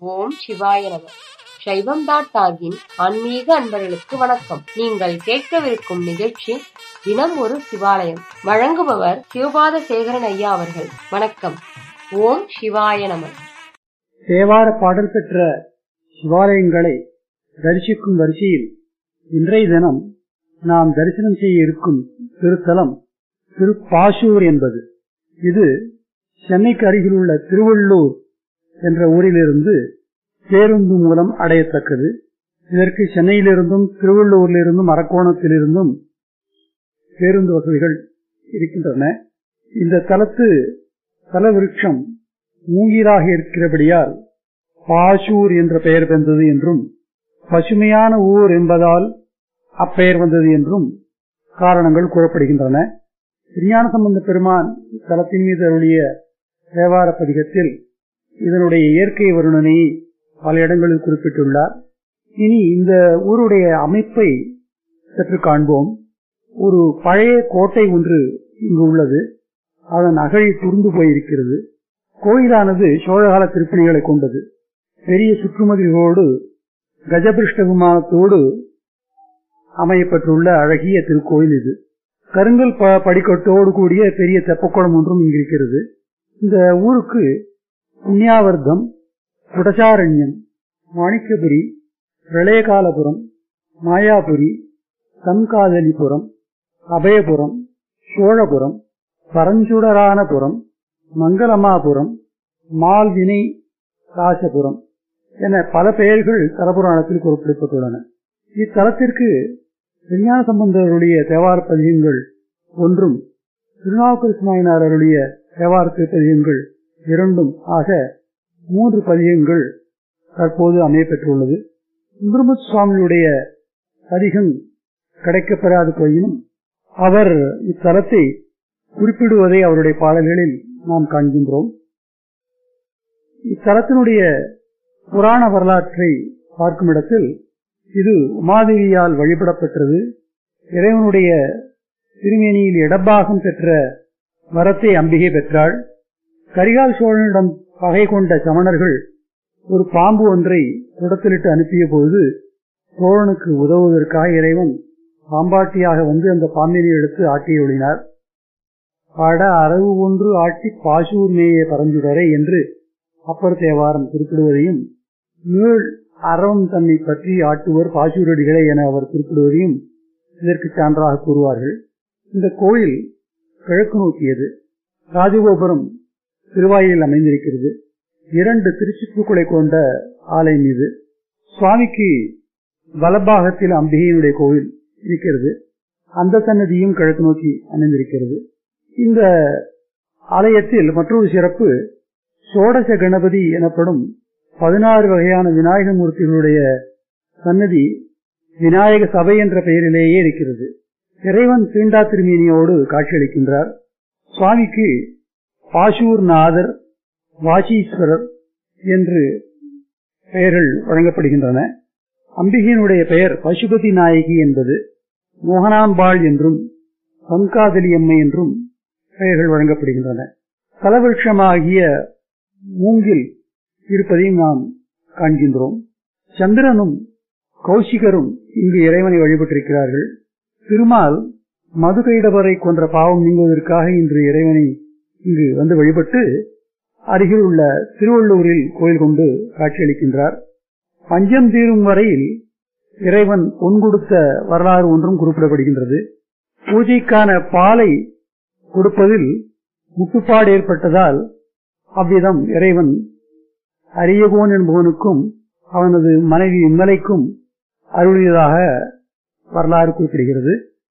ஓம் சிவாய நம சைவம் டாட் டாகின் ஆன்மீக அன்பர்களுக்கு வணக்கம் நீங்கள் கேட்கவிருக்கும் நிகழ்ச்சி தினம் ஒரு சிவாலயம் வழங்குபவர் சிவபாத சேகரன் ஐயா அவர்கள் வணக்கம் ஓம் சிவாய நம தேவார பாடல் பெற்ற சிவாலயங்களை தரிசிக்கும் வரிசையில் இன்றைய தினம் நாம் தரிசனம் செய்ய இருக்கும் திருத்தலம் திருப்பாசூர் என்பது இது சென்னைக்கு அருகில் உள்ள திருவள்ளூர் என்ற ஊரிலிருந்து பேருந்து மூலம் அடையத்தக்கது இதற்கு சென்னையிலிருந்தும் திருவள்ளூரிலிருந்தும் அரக்கோணத்திலிருந்தும் பேருந்து வசதிகள் இருக்கின்றன இந்த தலத்து தலவிருட்சம் மூங்கிலாக இருக்கிறபடியால் பாசூர் என்ற பெயர் வந்தது என்றும் பசுமையான ஊர் என்பதால் அப்பெயர் வந்தது என்றும் காரணங்கள் கூறப்படுகின்றன விஞ்ஞான சம்பந்த பெருமான் தலத்தின் மீது அருளிய தேவார பதிகத்தில் இதனுடைய இயற்கை வருணனையை பல இடங்களில் குறிப்பிட்டுள்ளார் இனி இந்த ஊருடைய அமைப்பை சற்று காண்போம் ஒரு பழைய கோட்டை ஒன்று இங்கு உள்ளது அதன் அகழி துர்ந்து போயிருக்கிறது கோயிலானது சோழகால திருப்பணிகளை கொண்டது பெரிய சுற்றுமதிகளோடு கஜபிருஷ்ட விமானத்தோடு அமையப்பட்டுள்ள அழகிய திருக்கோயில் இது கருங்கல் படிக்கட்டோடு கூடிய பெரிய தெப்பக்குளம் ஒன்றும் இங்கு இருக்கிறது இந்த ஊருக்கு புண்ணியாவர்த்தம் குடசாரண்யம் மாணிக்கபுரி பிரளயகாலபுரம் மாயாபுரி சம்காதலிபுரம் அபயபுரம் சோழபுரம் பரஞ்சுடரானபுரம் மங்களமாபுரம் மால்வினை ராசபுரம் என பல பெயர்கள் தலபுராணத்தில் குறிப்பிடப்பட்டுள்ளன இத்தலத்திற்கு விஞ்ஞான சம்பந்தருடைய தேவார பதிகங்கள் ஒன்றும் திருநாவுக்கரசுநாயனார் அருளிய தேவார பதிகங்கள் இரண்டும் ஆக மூன்று பதிகங்கள் தற்போது அமையப்பெற்றுள்ளது சுந்தரமுத் சுவாமியுடைய பதிகம் கிடைக்கப்பெறாது போயினும் அவர் இத்தலத்தை குறிப்பிடுவதை அவருடைய பாடல்களில் நாம் காண்கின்றோம் இத்தலத்தினுடைய புராண வரலாற்றை பார்க்கும் இடத்தில் இது உமாதேவியால் வழிபடப்பெற்றது இறைவனுடைய திருமேனியில் இடப்பாகம் பெற்ற வரத்தை அம்பிகை பெற்றாள் கரிகால் சோழனிடம் பகை கொண்ட சமணர்கள் ஒரு பாம்பு ஒன்றை குடத்திலிட்டு அனுப்பிய போது சோழனுக்கு உதவுவதற்காக இறைவன் பாம்பாட்டியாக வந்து அந்த பாம்பினை எடுத்து ஆட்டியொழினார் பட அரவு ஒன்று ஆட்டி பாசூர் மேய பரஞ்சுடரை என்று அப்பர் தேவாரம் குறிப்பிடுவதையும் நீள் அறம் தன்னை பற்றி ஆட்டுவர் பாசூரடிகளே என அவர் குறிப்பிடுவதையும் இதற்கு சான்றாக கூறுவார்கள் இந்த கோயில் கிழக்கு நோக்கியது ராஜகோபுரம் திருவாயில் அமைந்திருக்கிறது இரண்டு திருச்சிப்புக்களை கொண்ட ஆலயம் இது சுவாமிக்கு வலபாகத்தில் அம்பிகையினுடைய கோவில் இருக்கிறது அந்த சன்னதியும் கிழக்கு நோக்கி அமைந்திருக்கிறது இந்த ஆலயத்தில் மற்றொரு சிறப்பு சோடச கணபதி எனப்படும் பதினாறு வகையான விநாயக மூர்த்திகளுடைய சன்னதி விநாயக சபை என்ற பெயரிலேயே இருக்கிறது இறைவன் தீண்டா திருமேனியோடு காட்சியளிக்கின்றார் சுவாமிக்கு பாசூர் நாதர் வாசீஸ்வரர் என்று பெயர்கள் வழங்கப்படுகின்றன அம்பிகையினுடைய பெயர் பசுபதி நாயகி என்பது மோகனாம்பாள் என்றும் சம்காதலி அம்மை என்றும் பெயர்கள் வழங்கப்படுகின்றன தலவிருஷமாகிய மூங்கில் இருப்பதையும் நாம் காண்கின்றோம் சந்திரனும் கௌசிகரும் இங்கு இறைவனை வழிபட்டிருக்கிறார்கள் திருமால் மதுகைடவரை கொன்ற பாவம் நீங்குவதற்காக இன்று இறைவனை இங்கு வந்து வழிபட்டு அருகில் உள்ள திருவள்ளூரில் கோயில் கொண்டு காட்சியளிக்கின்றார் பஞ்சம் தீரும் வரையில் இறைவன் பொன் கொடுத்த வரலாறு ஒன்றும் குறிப்பிடப்படுகின்றது பூஜைக்கான பாலை கொடுப்பதில் முட்டுப்பாடு ஏற்பட்டதால் அவ்விதம் இறைவன் அரியகோன் என்பவனுக்கும் அவனது மனைவி விமலைக்கும் அருளியதாக வரலாறு குறிப்பிடுகிறது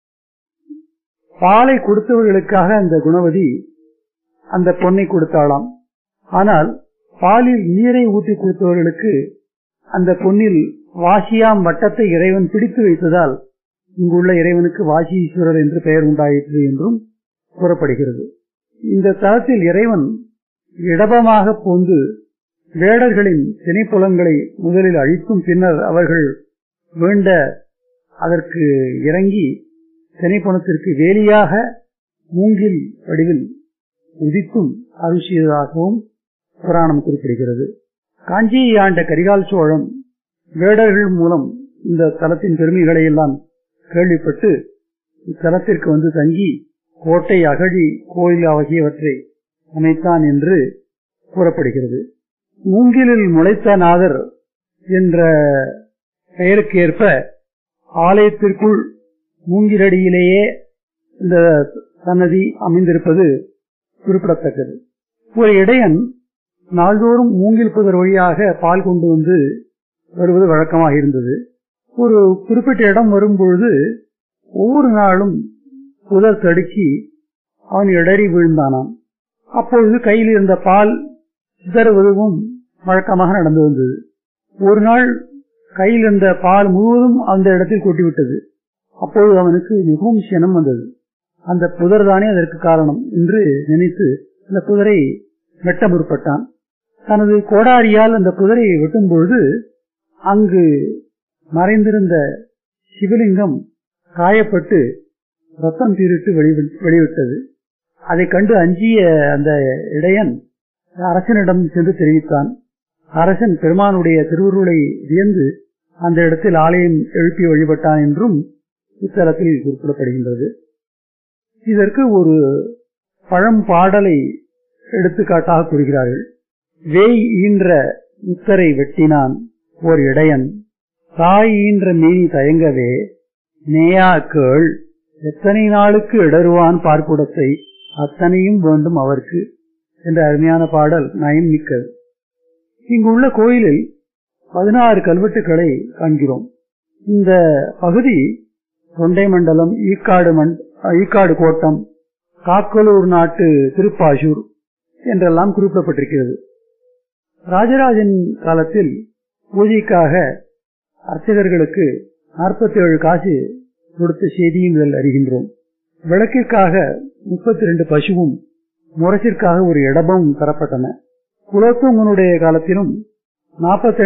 பாலை கொடுத்தவர்களுக்காக அந்த குணவதி அந்த பொன்னை கொடுத்தாளாம் ஆனால் பாலில் நீரை ஊற்றி கொடுத்தவர்களுக்கு அந்த பொன்னில் வாசியாம் வட்டத்தை இறைவன் பிடித்து வைத்ததால் இங்குள்ள இறைவனுக்கு வாசீஸ்வரர் என்று பெயர் உண்டாயிற்று என்றும் கூறப்படுகிறது இந்த தளத்தில் இறைவன் இடபமாக போந்து வேடர்களின் திணைப்புலங்களை முதலில் அழித்தும் பின்னர் அவர்கள் வேண்ட அதற்கு இறங்கி திணைப்புணத்திற்கு வேலியாக மூங்கில் வடிவில் உதித்தும் அருள் செய்ததாகவும் புராணம் குறிப்பிடுகிறது காஞ்சியை ஆண்ட கரிகால் சோழன் வேடர்கள் மூலம் இந்த தலத்தின் பெருமைகளை எல்லாம் கேள்விப்பட்டு இத்தலத்திற்கு வந்து தங்கி கோட்டை அகழி கோயில் ஆகியவற்றை அமைத்தான் என்று கூறப்படுகிறது மூங்கிலில் முளைத்த நாதர் என்ற பெயருக்கு ஏற்ப ஆலயத்திற்குள் மூங்கிலடியிலேயே இந்த சன்னதி அமைந்திருப்பது குறிப்பிடத்தக்கது ஒரு இடையன் நாள்தோறும் மூங்கில் புதர் வழியாக பால் கொண்டு வந்து வருவது வழக்கமாக இருந்தது ஒரு குறிப்பிட்ட இடம் வரும்பொழுது ஒவ்வொரு நாளும் புதர் தடுக்கி அவன் இடறி விழுந்தானான் அப்பொழுது கையில் இருந்த பால் சிதறுவதும் வழக்கமாக நடந்து வந்தது ஒரு நாள் கையில் இருந்த பால் முழுவதும் அந்த இடத்தில் கொட்டிவிட்டது அப்பொழுது அவனுக்கு மிகவும் சினம் வந்தது அந்த புதர் தானே அதற்கு காரணம் என்று நினைத்து அந்த புதரை வெட்ட முற்பட்டான் தனது கோடாரியால் அந்த புதரை வெட்டும் பொழுது அங்கு மறைந்திருந்த சிவலிங்கம் காயப்பட்டு ரத்தம் தீரிட்டு வெளிவிட்டது அதை கண்டு அஞ்சிய அந்த இடையன் அரசனிடம் சென்று தெரிவித்தான் அரசன் பெருமானுடைய திருவுருளை வியந்து அந்த இடத்தில் ஆலயம் எழுப்பி வழிபட்டான் என்றும் இத்தலத்தில் குறிப்பிடப்படுகின்றது இதற்கு ஒரு பழம்பாடலை எடுத்துக்காட்டாக கூறுகிறார்கள் வேய் ஈன்ற முத்தரை வெட்டினான் ஓர் இடையன் தாய் ஈன்ற மீனி தயங்கவே நேயா கேள் எத்தனை நாளுக்கு இடருவான் பார்க்குடத்தை அத்தனையும் வேண்டும் அவருக்கு என்ற அருமையான பாடல் நயம் மிக்கது இங்குள்ள கோயிலில் பதினாறு கல்வெட்டுக்களை காண்கிறோம் இந்த பகுதி தொண்டை மண்டலம் ஈக்காடு ஈக்காடு கோட்டம் காக்கலூர் நாட்டு திருப்பாசூர் என்றெல்லாம் குறிப்பிடப்பட்டிருக்கிறது ராஜராஜன் காலத்தில் பூஜைக்காக அர்ச்சகர்களுக்கு நாற்பத்தி ஏழு காசு கொடுத்த செய்தியும் இதில் அறிகின்றோம் விளக்கிற்காக முப்பத்தி ரெண்டு பசுவும் முரசிற்காக ஒரு இடமும் தரப்பட்டன குலோத்துங்கனுடைய காலத்திலும் நாற்பத்தி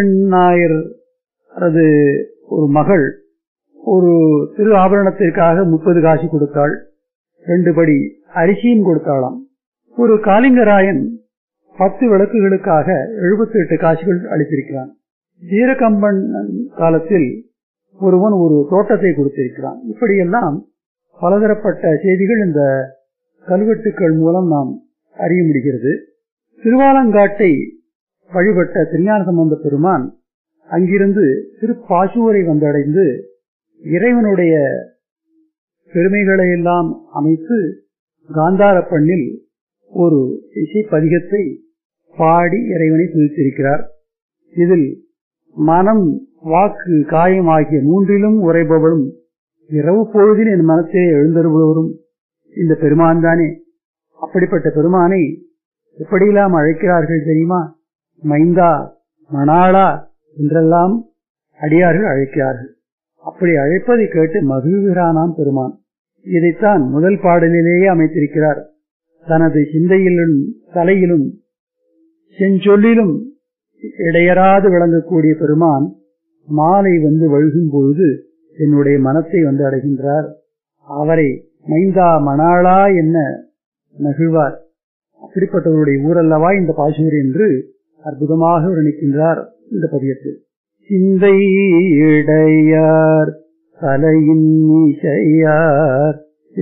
எண்ணாயிரம் ஒரு மகள் ஒரு திரு ஆபரணத்திற்காக முப்பது காசு கொடுத்தாள் ரெண்டு படி அரிசியும் கொடுத்தாளாம் ஒரு காலிங்கராயன் பத்து விளக்குகளுக்காக எழுபத்தி எட்டு காசுகள் அளித்திருக்கிறான் வீரகம்பன் காலத்தில் ஒருவன் ஒரு தோட்டத்தை கொடுத்திருக்கிறான் இப்படியெல்லாம் பலதரப்பட்ட செய்திகள் இந்த கல்வெட்டுக்கள் மூலம் நாம் அறிய முடிகிறது திருவாலங்காட்டை வழிபட்ட திருஞான சம்பந்த பெருமான் அங்கிருந்து திருப்பாசூரை வந்தடைந்து இறைவனுடைய பெருமைகளை எல்லாம் அமைத்து காந்தார பண்ணில் ஒரு இசை பதிகத்தை பாடி இறைவனை துதித்திருக்கிறார் இதில் மனம் வாக்கு காயம் ஆகிய மூன்றிலும் உரைபவளும் இரவு பொழுதில் என் மனத்தை எழுந்தருபவரும் இந்த பெருமான் தானே அப்படிப்பட்ட பெருமானை எப்படியெல்லாம் அழைக்கிறார்கள் தெரியுமா மைந்தா மணாளா என்றெல்லாம் அடியார்கள் அழைக்கிறார்கள் அப்படி அழைப்பதை கேட்டு மகிழ்கிறானாம் பெருமான் இதைத்தான் முதல் பாடலிலேயே அமைத்திருக்கிறார் தனது சிந்தையிலும் தலையிலும் செஞ்சொல்லிலும் இடையராது விளங்கக்கூடிய பெருமான் மாலை வந்து வழுகும் பொழுது என்னுடைய மனத்தை வந்து அடைகின்றார் அவரை மைந்தா மணாளா என்ன மகிழ்வார் அப்படிப்பட்டவருடைய ஊரல்லவா இந்த பாசூர் என்று அற்புதமாக வர்ணிக்கின்றார் இந்த பதியத்தில் சிந்தை இடையார் தலையின் இசையார்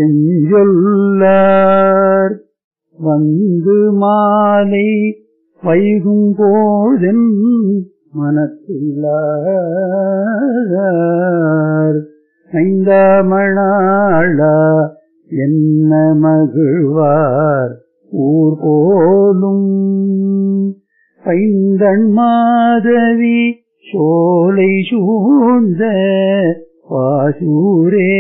செஞ்சொல்லார் வந்து மாலை வைகும் போதென் மனத்துள்ளார் ஐந்தாமணாளா என்ன மகிழ்வார் ஊர் போலும் பைந்தன் மாதவி சோலை சூழ்ந்த பாசூரே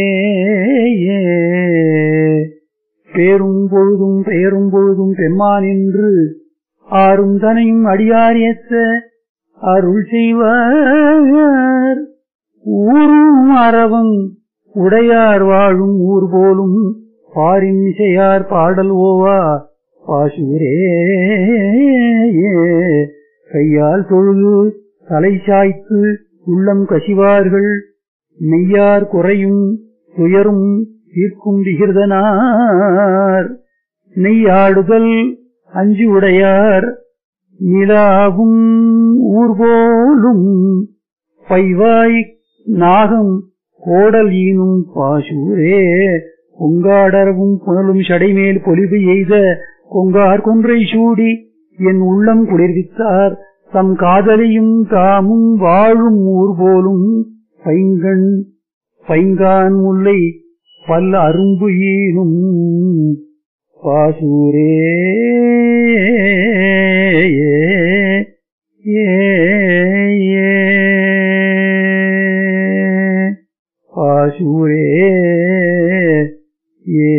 பேரும் பொழுதும் பெயரும் பொழுதும் பெம்மான் என்று ஆறும் தனையும் அடியாரியத்த அருள் செய்வார் ஊரும் அறவும் உடையார் வாழும் ஊர் போலும் பாரின் இசையார் பாடல் ஓவா பாசூரே கையால் தொழுது தலை சாய்த்து உள்ளம் கசிவார்கள் மெய்யார் குறையும் துயரும் தீர்க்கும் விகிர்தனார் நெய்யாடுதல் அஞ்சு உடையார் நிலாவும் ஊர்போலும் பைவாய் நாகம் கோடல் ஈனும் பாசூரே பொங்காடரவும் புனலும் சடைமேல் பொலிவு எய்த கொங்கார் கொன்றை சூடி என் உள்ளம் குளிர்வித்தார் தம் காதலியும் தாமும் வாழும் ஊர் போலும் பைங்கண் பைங்கான் முல்லை பல் அரும்பு ஈனும் பாசூரே ஏ ஏ பாசூரே ஏ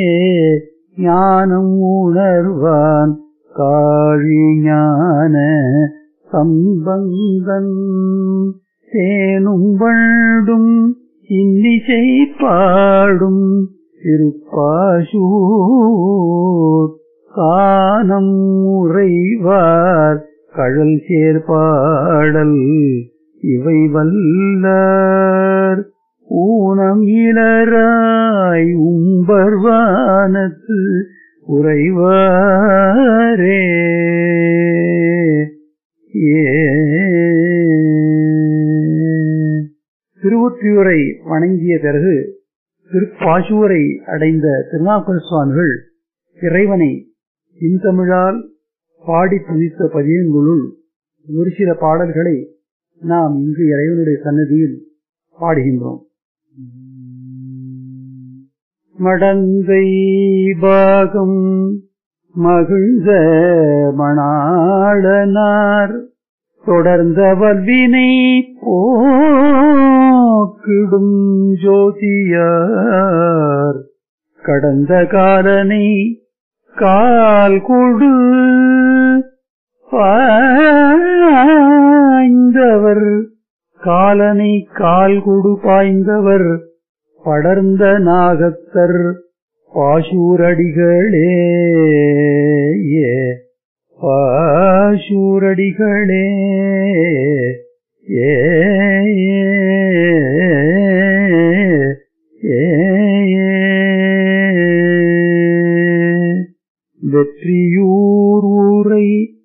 ஞானம் உணர்வான் காழி ஞான சம்பந்தன் தேனும் வண்டும் இன்னிசை பாடும் திருப்பாசூர் கானம் உறைவார் கழல் சேர்பாடல் இவை வல்லார் ஊனம் இளராய் உம்பர்வானத்து உறைவாரே ஏ திருவொற்றியூரை வணங்கிய பிறகு திருப்பாசூரை அடைந்த திருநாவுக்கர சுவாமிகள் இறைவனை இன்தமிழால் பாடி துதித்த பதியங்களுள் ஒரு சில பாடல்களை நாம் இங்கு இறைவனுடைய சன்னதியில் பாடுகின்றோம் மடந்தை பாகம் மகிழ்ந்த மணாளனார் தொடர்ந்த வல்வினை போக்கிடும் ஜோதியார் கடந்த காலனை கால் கொடு பாய்ந்தவர் காலனை கால் கொடு பாய்ந்தவர் படர்ந்த நாகத்தர் பாசூரடிகளே ஏ பாசூரடிகளே ஏ ஏ வெற்றியூர் ஊரை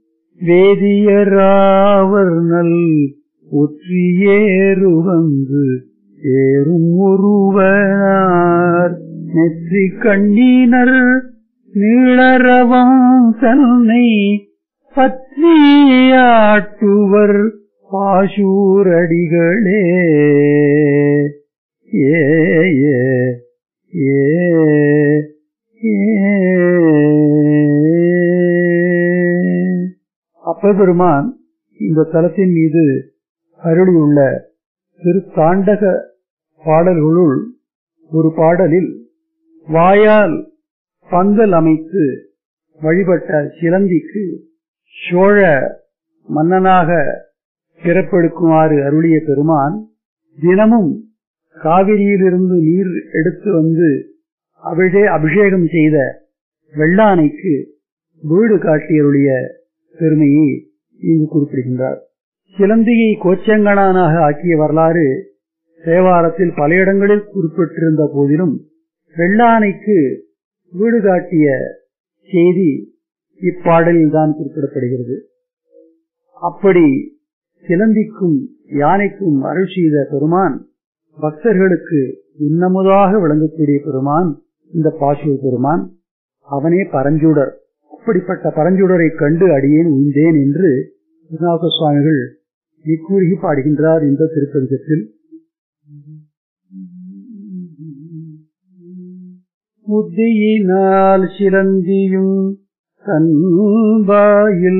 வேதியராவர் நல் ஒற்றியேறுவங்கு ஏறும் ஒருவனார் நெற்றி கண்ணினர் நீளரவம் தன்னை பற்றியாட்டுவர் பாசூரடிகளே ஏ ஏ ஏ அப்பெருமான் இந்த தலத்தின் மீது அருளியுள்ள திருத்தாண்டக பாடல்களுள் ஒரு பாடலில் வாயால் பந்தல் அமைத்து வழிபட்ட சிலந்திக்கு சோழ மன்னனாக பிறப்பெடுக்குமாறு அருளிய பெருமான் தினமும் காவிரியிலிருந்து நீர் எடுத்து வந்து அபிஷே அபிஷேகம் செய்த வெள்ளானைக்கு வீடு காட்டியருளிய பெருமையை இங்கு குறிப்பிடுகின்றார் சிலந்தியை கோச்சங்கனானாக ஆக்கிய வரலாறு தேவாரத்தில் பல இடங்களில் குறிப்பிட்டிருந்த போதிலும் வெள்ளானைக்கு வீடு காட்டிய செய்தி இப்பாடலில் தான் குறிப்பிடப்படுகிறது அப்படி சிலந்திக்கும் யானைக்கும் அருள் செய்த பெருமான் பக்தர்களுக்கு இன்னமுதாக விளங்கக்கூடிய பெருமான் இந்த பாசுவ பெருமான் அவனே பரஞ்சுடர் அப்படிப்பட்ட பரஞ்சுடரை கண்டு அடியேன் உய்ந்தேன் என்று திருநாவுக்க சுவாமிகள் இக்கூறி பாடுகின்றார் இந்த திருப்பதிகத்தில் புத்தியினால் சிலந்தியும் தன்பாயில்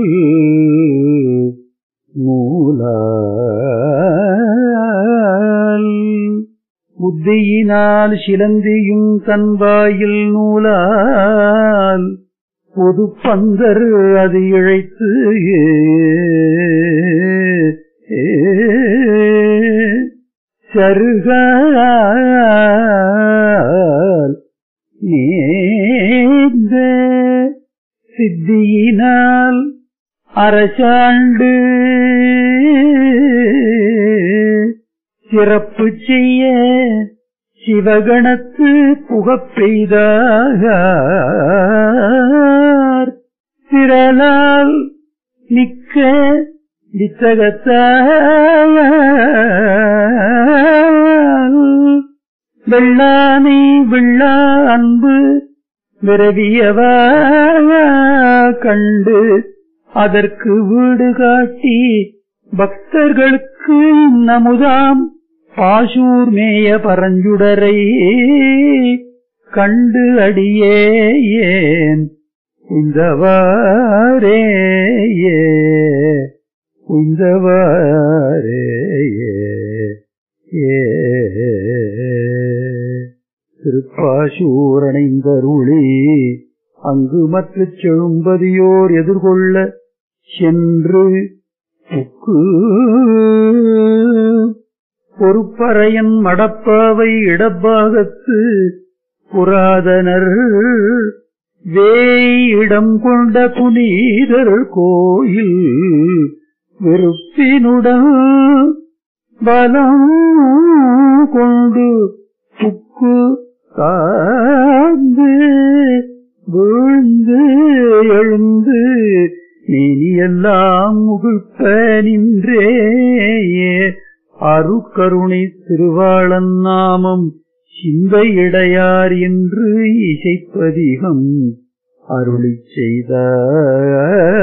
நூலால் புத்தியினால் சிலந்தியும் தன்பாயில் நூலால் பொது பந்தர் அது இழைத்து சருகால் நேர்ந்த சித்தியினால் அரசாண்டு சிறப்பு செய்ய சிவகணத்து புகப்பெய்தார் திரளால் மிக்க வித்தகத்தால் வெள்ளானை வெள்ளா அன்பு விரவியவா கண்டு அதற்கு வீடு காட்டி பக்தர்களுக்கு நமுதாம் பாசூர் மேய பரஞ்சுடரை கண்டு அடியே ஏன் உந்தவாரே உந்தவாரே ஏ திருப்பாசூரணைந்தருளி அங்கு மற்ற செழும்பதியோர் எதிர்கொள்ள சென்று புக்கு பொறுப்பறையன் மடப்பாவை இடப்பாகத்து புராதனர் வேய் இடம் கொண்ட புனீதர் கோயில் வெறுப்பினுடன் பலம் கொண்டு புக்கு காந்து வீழ்ந்து எழுந்து நீனியெல்லாம் முகிழ்ப்ப நின்றே அருக்கருணை திருவாளன் நாமம் சிந்தை இடையார் என்று இசைப்பதிகம் அருளி செய்தார்